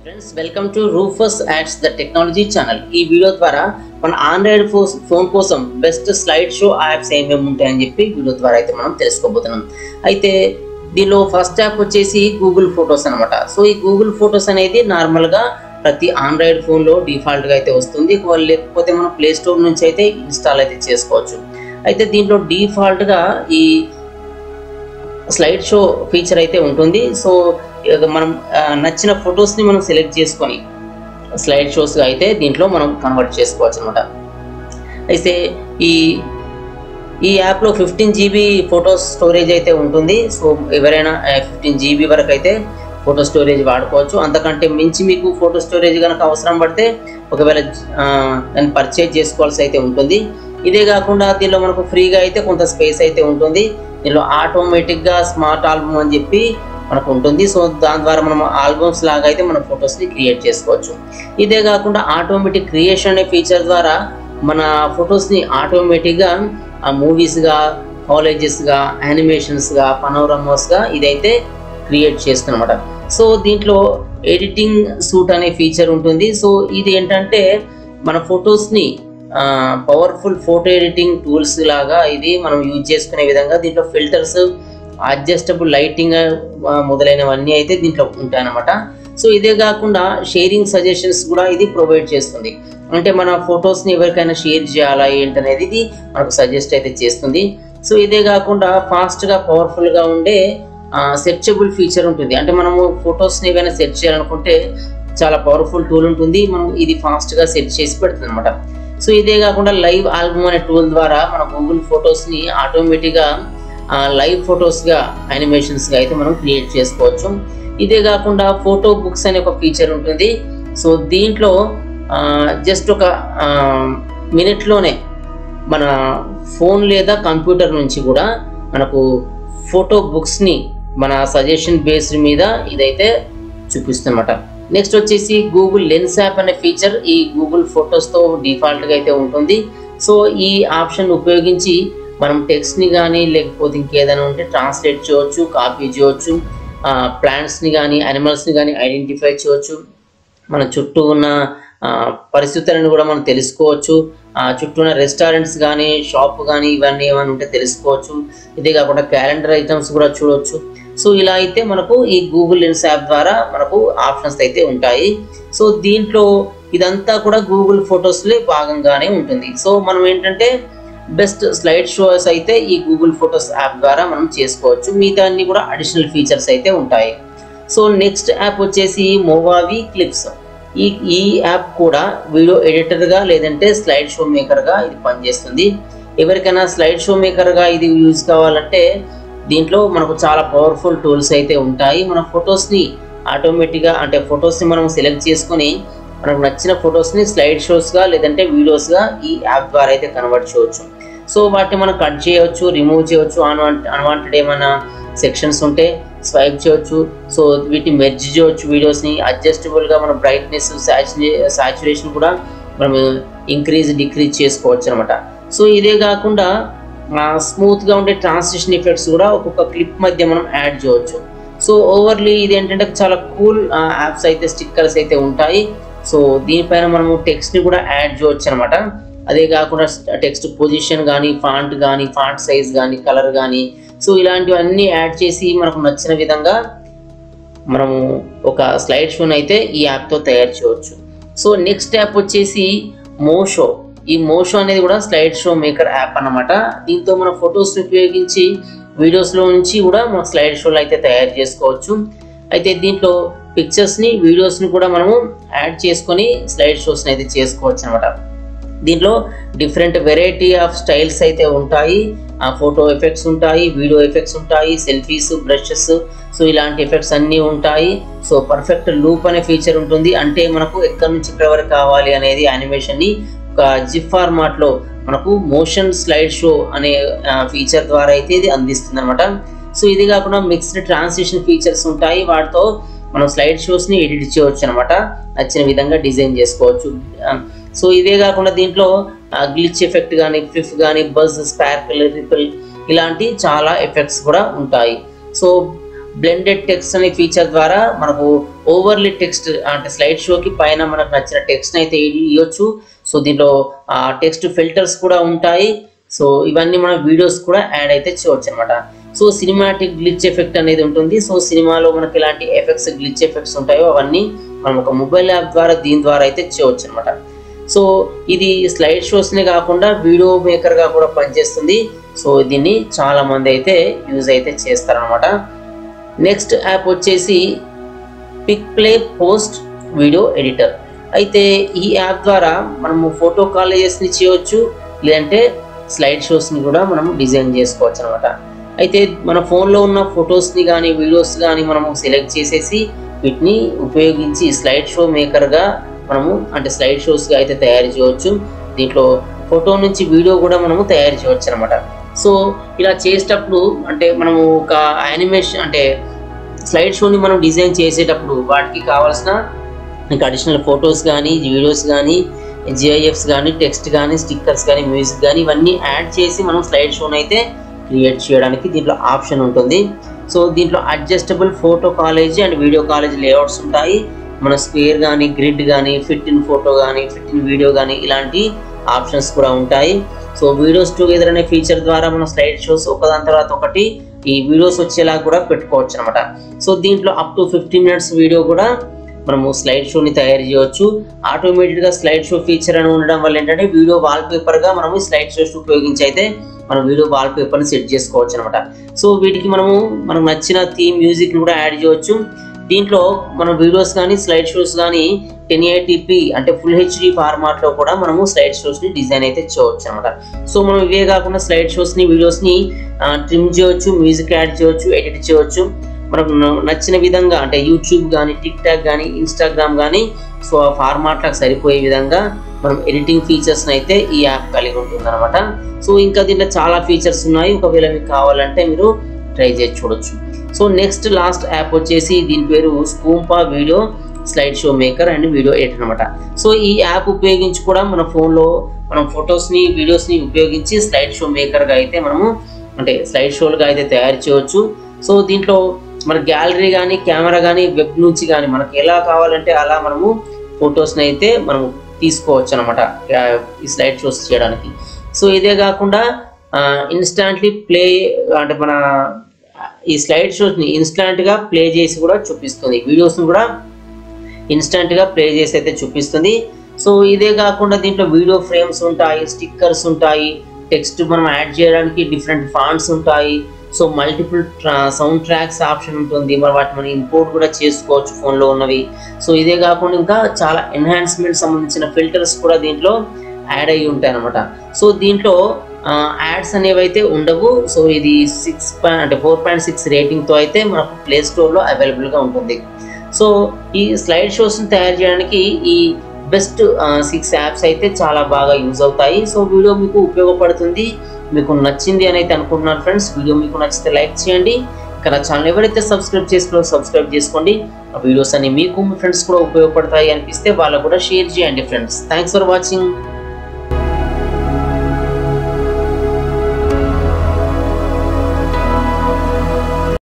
friends welcome to Rufus ads the technology channel ఈ video ద్వారా మన ఆండ్రాయిడ్ ఫోన్ ఫోన్ కోసం బెస్ట్ స్లైడ్ షో యాప్స్ ఏమేమి ఉంటాయని చెప్పి వీడియో ద్వారా అయితే మనం తెలుసుకోబోతున్నాం అయితే దీనిలో ఫస్ట్ యాప్ వచ్చేసి గూగుల్ ఫొటోస్ అనమాట సో ఈ గూగుల్ ఫొటోస్ అనేది నార్మల్గా ప్రతి ఆండ్రాయిడ్ ఫోన్లో డిఫాల్ట్గా అయితే వస్తుంది ఒకవేళ లేకపోతే మనం ప్లే స్టోర్ నుంచి అయితే ఇన్స్టాల్ అయితే చేసుకోవచ్చు అయితే దీంట్లో డిఫాల్ట్గా ఈ స్లైడ్ షో ఫీచర్ అయితే ఉంటుంది సో ఇక మనం ఆ, నచ్చిన ఫొటోస్ని మనం సెలెక్ట్ చేసుకొని స్లైడ్ షోస్గా అయితే దీంట్లో మనం కన్వర్ట్ చేసుకోవచ్చు అనమాట అయితే ఈ ఈ యాప్లో ఫిఫ్టీన్ జీబీ ఫోటో స్టోరేజ్ అయితే ఉంటుంది సో ఎవరైనా ఫిఫ్టీన్ జీబీ వరకు అయితే ఫోటో స్టోరేజ్ వాడుకోవచ్చు అంతకంటే మించి మీకు ఫోటో స్టోరేజ్ కనుక అవసరం పడితే ఒకవేళ ఆ, దాన్ని పర్చేజ్ చేసుకోవాల్సి అయితే ఉంటుంది ఇదే కాకుండా దీనిలో మనకు ఫ్రీగా అయితే కొంత స్పేస్ అయితే ఉంటుంది దీనిలో ఆటోమేటిక్గా స్మార్ట్ ఆల్బమ్ అని చెప్పి మనకు ఉంటుంది సో దాని ద్వారా మనం ఆల్బమ్స్ లాగా అయితే మన ఫొటోస్ని క్రియేట్ చేసుకోవచ్చు ఇదే కాకుండా ఆటోమేటిక్ క్రియేషన్ అనే ఫీచర్ ద్వారా మన ఫొటోస్ని ఆటోమేటిక్గా ఆ మూవీస్గా కాలేజెస్గా యానిమేషన్స్గా పనోరమాస్గా ఇదైతే క్రియేట్ చేస్తుందన్నమాట సో దీంట్లో ఎడిటింగ్ సూట్ అనే ఫీచర్ ఉంటుంది సో ఇది ఏంటంటే మన ఫొటోస్ని పవర్ఫుల్ ఫోటో ఎడిటింగ్ టూల్స్ లాగా ఇది మనం యూజ్ చేసుకునే విధంగా దీంట్లో ఫిల్టర్స్ అడ్జస్టబుల్ లైటింగ్ మొదలైనవన్నీ అయితే దీంట్లో ఉంటాయన్నమాట సో ఇదే కాకుండా షేరింగ్ సజెషన్స్ కూడా ఇది ప్రొవైడ్ చేస్తుంది అంటే మన ఫొటోస్ని ఎవరికైనా షేర్ చేయాలా ఏంటనేది ఇది మనకు సజెస్ట్ అయితే చేస్తుంది సో ఇదే కాకుండా ఫాస్ట్గా పవర్ఫుల్గా ఉండే సెర్చబుల్ ఫీచర్ ఉంటుంది అంటే మనము ఫొటోస్ని ఏవైనా సెర్చ్ చేయాలనుకుంటే చాలా పవర్ఫుల్ టూల్ ఉంటుంది మనం ఇది ఫాస్ట్గా సెర్చ్ చేసి పెడుతుంది అనమాట సో ఇదే కాకుండా లైవ్ ఆల్బమ్ అనే టూల్ ద్వారా మన గూగుల్ ఫొటోస్ని ఆటోమేటిక్గా లైవ్ ఫొటోస్గా యానిమేషన్స్గా అయితే మనం క్రియేట్ చేసుకోవచ్చు ఇదే కాకుండా ఫోటో బుక్స్ అనే ఒక ఫీచర్ ఉంటుంది సో దీంట్లో జస్ట్ ఒక మినిట్లోనే మన ఫోన్ లేదా కంప్యూటర్ నుంచి కూడా మనకు ఫోటో బుక్స్ని మన సజెషన్ బేస్డ్ మీద ఇదైతే చూపిస్తుందన్నమాట నెక్స్ట్ వచ్చేసి గూగుల్ లెన్స్ యాప్ అనే ఫీచర్ ఈ గూగుల్ ఫొటోస్తో డిఫాల్ట్గా అయితే ఉంటుంది సో ఈ ఆప్షన్ ఉపయోగించి మనం టెక్స్ట్ని కానీ లేకపోతే ఇంకేదైనా ఉంటే ట్రాన్స్లేట్ చేయవచ్చు కాపీ చేయవచ్చు ప్లాంట్స్ని కానీ యానిమల్స్ని కానీ ఐడెంటిఫై చేయవచ్చు మన చుట్టూ ఉన్న ఆ, పరిస్థితులను కూడా మనం తెలుసుకోవచ్చు ఆ, చుట్టూ ఉన్న రెస్టారెంట్స్ కానీ షాప్ కానీ ఇవన్నీ ఏమైనా ఉంటే తెలుసుకోవచ్చు ఇదే కాకుండా క్యాలెండర్ ఐటమ్స్ కూడా చూడవచ్చు సో ఇలా అయితే మనకు ఈ గూగుల్ లెన్స్ యాప్ ద్వారా మనకు ఆప్షన్స్ అయితే ఉంటాయి సో దీంట్లో ఇదంతా కూడా గూగుల్ ఫొటోస్లో భాగంగానే ఉంటుంది సో మనం ఏంటంటే బెస్ట్ స్లైడ్ షోస్ అయితే ఈ గూగుల్ ఫొటోస్ యాప్ ద్వారా మనం చేసుకోవచ్చు మిగతా అన్ని కూడా అడిషనల్ ఫీచర్స్ అయితే ఉంటాయి సో నెక్స్ట్ యాప్ వచ్చేసి మోవావి క్లిప్స్ ఈ ఈ యాప్ కూడా వీడియో ఎడిటర్గా లేదంటే స్లైడ్ షో మేకర్గా ఇది పనిచేస్తుంది ఎవరికైనా స్లైడ్ షో మేకర్గా ఇది యూజ్ కావాలంటే దీంట్లో మనకు చాలా పవర్ఫుల్ టూల్స్ అయితే ఉంటాయి మన ఫొటోస్ని ఆటోమేటిక్గా అంటే ఫొటోస్ని మనం సెలెక్ట్ చేసుకొని మనకు నచ్చిన ఫొటోస్ని స్లైడ్ షోస్గా లేదంటే వీడియోస్గా ఈ యాప్ ద్వారా అయితే కన్వర్ట్ చేయవచ్చు సో వాటిని మనం కట్ చేయవచ్చు రిమూవ్ చేయవచ్చు అన్వాంట్ అన్వాంటెడ్ ఏమైనా సెక్షన్స్ ఉంటే స్వైప్ చేయవచ్చు సో వీటిని మెర్జ్ చేయవచ్చు వీడియోస్ని అడ్జస్టబుల్గా మన బ్రైట్నెస్ సాచురేషన్ కూడా మనం ఇంక్రీజ్ డిక్రీజ్ చేసుకోవచ్చు అనమాట సో ఇదే కాకుండా స్మూత్గా ఉండే ట్రాన్సిషన్ ఎఫెక్ట్స్ కూడా ఒక్కొక్క క్లిప్ మధ్య మనం యాడ్ చేయవచ్చు సో ఓవర్లీ ఇది ఏంటంటే చాలా కూల్ యాప్స్ అయితే స్టిక్కర్స్ అయితే ఉంటాయి సో దీనిపైన మనము టెక్స్ట్ని కూడా యాడ్ చేయవచ్చు అనమాట అదే కాకుండా టెక్స్ట్ పొజిషన్ కానీ ఫాంట్ కానీ ఫాంట్ సైజ్ కానీ కలర్ కానీ సో ఇలాంటివన్నీ యాడ్ చేసి మనకు నచ్చిన విధంగా మనము ఒక స్లైడ్ షోని అయితే ఈ యాప్తో తయారు చేయవచ్చు సో నెక్స్ట్ యాప్ వచ్చేసి మోషో ఈ మోషో అనేది కూడా స్లైడ్ షో మేకర్ యాప్ అన్నమాట దీంతో మన ఫొటోస్ని ఉపయోగించి వీడియోస్లో నుంచి కూడా మన స్లైడ్ షోలు అయితే తయారు చేసుకోవచ్చు అయితే దీంట్లో పిక్చర్స్ని వీడియోస్ని కూడా మనము యాడ్ చేసుకొని స్లైడ్ షోస్ని అయితే చేసుకోవచ్చు అనమాట దీంట్లో డిఫరెంట్ వెరైటీ ఆఫ్ స్టైల్స్ అయితే ఉంటాయి ఆ ఫోటో ఎఫెక్ట్స్ ఉంటాయి వీడియో ఎఫెక్ట్స్ ఉంటాయి సెల్ఫీస్ బ్రషెస్ సో ఇలాంటి ఎఫెక్ట్స్ అన్నీ ఉంటాయి సో పర్ఫెక్ట్ లూప్ అనే ఫీచర్ ఉంటుంది అంటే మనకు ఎక్కడి నుంచి ఎక్కడి వరకు కావాలి అనేది యానిమేషన్ని ఒక జిప్ ఫార్మాట్లో మనకు మోషన్ స్లైడ్ షో అనే ఫీచర్ ద్వారా అయితే ఇది అందిస్తుంది అనమాట సో ఇది కాకుండా మిక్స్డ్ ట్రాన్సిషన్ ఫీచర్స్ ఉంటాయి వాటితో మనం స్లైడ్ షోస్ని ఎడిట్ చేయవచ్చు అనమాట నచ్చిన విధంగా డిజైన్ చేసుకోవచ్చు ఆ, సో ఇదే కాకుండా దీంట్లో గ్లిచ్ ఎఫెక్ట్ కానీ ఫ్లిఫ్ కానీ బజ్ స్పార్కిల్ రిపిల్ ఇలాంటి చాలా ఎఫెక్ట్స్ కూడా ఉంటాయి సో బ్లెండెడ్ టెక్స్ట్ అనే ఫీచర్ ద్వారా మనకు ఓవర్లీ టెక్స్ట్ అంటే స్లైడ్ షోకి పైన మనకు నచ్చిన టెక్స్ట్ అయితే ఇవ్వచ్చు సో దీంట్లో ఆ టెక్స్ట్ ఫిల్టర్స్ కూడా ఉంటాయి సో ఇవన్నీ మన వీడియోస్ కూడా యాడ్ అయితే చేయవచ్చు అనమాట సో సినిమాటిక్ గ్లిచ్ ఎఫెక్ట్ అనేది ఉంటుంది సో సినిమాలో మనకి ఎలాంటి ఎఫెక్ట్స్ గ్లిచ్ ఎఫెక్ట్స్ ఉంటాయో అవన్నీ మనం ఒక మొబైల్ యాప్ ద్వారా దీని ద్వారా అయితే చేయవచ్చు అనమాట సో ఇది స్లైడ్ షోస్నే కాకుండా వీడియో మేకర్గా కూడా పనిచేస్తుంది సో దీన్ని చాలా మంది అయితే యూజ్ అయితే చేస్తారనమాట నెక్స్ట్ యాప్ వచ్చేసి pic play post video editor అయితే ఈ యాప్ ద్వారా మనము ఫోటో కాలేజెస్ని చేయవచ్చు లేదంటే స్లైడ్ షోస్ని కూడా మనం డిజైన్ చేసుకోవచ్చు అనమాట అయితే మన ఫోన్లో ఉన్న ఫొటోస్ని కానీ వీడియోస్ కానీ మనము సెలెక్ట్ చేసేసి వీటిని ఉపయోగించి స్లైడ్ షో మేకర్గా మనము అంటే స్లైడ్ షోస్గా అయితే తయారు చేయవచ్చు దీంట్లో ఫోటో నుంచి వీడియో కూడా మనము తయారు చేయవచ్చు అనమాట సో ఇలా చేసేటప్పుడు అంటే మనము ఒక యానిమేషన్ అంటే స్లైడ్ షోని మనం డిజైన్ చేసేటప్పుడు వాటికి కావాల్సిన ఇంకా అడిషనల్ ఫొటోస్ కానీ వీడియోస్ కానీ జిఐఎఫ్స్ కానీ టెక్స్ట్ కానీ స్టిక్కర్స్ కానీ మ్యూజిక్ కానీ ఇవన్నీ యాడ్ చేసి మనం స్లైడ్ షోని అయితే క్రియేట్ చేయడానికి దీంట్లో ఆప్షన్ ఉంటుంది సో దీంట్లో adjustable photo collage and video collage layouts ఉంటాయి మన స్క్వేర్ కానీ గ్రిడ్ కానీ ఫిట్ ఇన్ ఫోటో కానీ ఫిట్ ఇన్ వీడియో కానీ ఇలాంటి ఆప్షన్స్ కూడా ఉంటాయి సో వీడియోస్ టుగెదర్ అనే ఫీచర్ ద్వారా మనం స్లైడ్ షోస్ ఒకదాని తర్వాత ఒకటి ఈ వీడియోస్ వచ్చేలా కూడా పెట్టుకోవచ్చు అనమాట సో దీంట్లో up to fifty minutes video కూడా మనము స్లైడ్ షోని తయారు చేయవచ్చు ఆటోమేటెడ్గా స్లైడ్ షో ఫీచర్ అని ఉండడం వల్ల ఏంటంటే వీడియో వాల్ పేపర్గా మనము స్లైడ్ షోస్ ఉపయోగించి అయితే మనం వీడియో వాల్ పేపర్ని సెట్ చేసుకోవచ్చు అనమాట సో వీటికి మనము మనకు నచ్చిన థీమ్ మ్యూజిక్ని కూడా యాడ్ చేయవచ్చు దీంట్లో మన వీడియోస్ కానీ స్లైడ్ షోస్ కానీ టెన్ ఎయిటీపీ అంటే ఫుల్ హెచ్డి ఫార్మాట్లో కూడా మనము స్లైడ్ షోస్ని డిజైన్ అయితే చేయవచ్చు అనమాట సో మనం ఇవే కాకుండా స్లైడ్ షోస్ని వీడియోస్ని ట్రిమ్ చేయవచ్చు మ్యూజిక్ యాడ్ చేయవచ్చు ఎడిట్ చేయవచ్చు మనకు న- నచ్చిన విధంగా అంటే యూట్యూబ్ కానీ టిక్ టాక్ కానీ ఇన్స్టాగ్రామ్ కానీ సో ఆ ఫార్మాట్లకు సరిపోయే విధంగా మనం ఎడిటింగ్ ఫీచర్స్ని అయితే ఈ యాప్ కలిగి ఉంటుంది అనమాట సో ఇంకా దీంట్లో చాలా ఫీచర్స్ ఉన్నాయి ఒకవేళ మీకు కావాలంటే మీరు ట్రై చేసి చూడొచ్చు సో నెక్స్ట్ లాస్ట్ యాప్ వచ్చేసి దీని పేరు Scoompa video slide show maker and video editor అనమాట సో ఈ యాప్ ఉపయోగించి కూడా మన ఫోన్లో మనం ఫొటోస్ని వీడియోస్ని ఉపయోగించి స్లైడ్ షో మేకర్గా అయితే మనము అంటే స్లైడ్ షోలుగా అయితే తయారు చేయవచ్చు సో దీంట్లో మన గ్యాలరీ కానీ కెమెరా కానీ వెబ్ నుంచి కానీ మనకి ఎలా కావాలంటే అలా మనము ఫొటోస్ని అయితే మనం తీసుకోవచ్చు అనమాట ఈ స్లైడ్ షోస్ చేయడానికి సో ఇదే కాకుండా ఇన్స్టాంట్లీ ప్లే అంటే మన ఈ స్లైడ్ షోస్ని ఇన్స్టాంట్గా ప్లే చేసి కూడా చూపిస్తుంది వీడియోస్ని కూడా ఇన్స్టంట్గా ప్లే చేసి అయితే చూపిస్తుంది సో ఇదే కాకుండా దీంట్లో వీడియో ఫ్రేమ్స్ ఉంటాయి స్టిక్కర్స్ ఉంటాయి టెక్స్ట్ మనం యాడ్ చేయడానికి డిఫరెంట్ ఫాంట్స్ ఉంటాయి so multiple sound tracks option ఉంటుంది మరి వాటిని మనం ఇంపోర్ట్ కూడా చేసుకోవచ్చు ఫోన్లో ఉన్నవి సో ఇదే కాకుండా ఇంకా చాలా ఎన్హాన్స్మెంట్ సంబంధించిన ఫిల్టర్స్ కూడా దీంట్లో యాడ్ అయ్యి ఉంటాయి అనమాట సో దీంట్లో యాడ్స్ అనేవి అయితే ఉండవు సో ఇది సిక్స్ పాయింట్ అంటే ఫోర్ పాయింట్ సిక్స్ రేటింగ్తో అయితే మనకు ప్లే స్టోర్లో అవైలబుల్గా ఉంటుంది సో ఈ స్లైడ్ షోస్ని తయారు చేయడానికి ఈ బెస్ట్ సిక్స్ యాప్స్ అయితే చాలా బాగా యూజ్ అవుతాయి సో వీడియో మీకు ఉపయోగపడుతుంది మీకు నచ్చింది అని అయితే అనుకుంటున్నాను ఫ్రెండ్స్ వీడియో మీకు నచ్చితే లైక్ చేయండి ఇంకా నా ఛానల్ ఎవరైతే సబ్స్క్రైబ్ చేసుకోవాలో సబ్స్క్రైబ్ చేసుకోండి ఆ వీడియోస్ అన్ని మీకు మీ ఫ్రెండ్స్ కూడా ఉపయోగపడతాయి అనిపిస్తే వాళ్ళకు కూడా షేర్ చేయండి ఫ్రెండ్స్ థ్యాంక్స్ ఫర్ వాచింగ్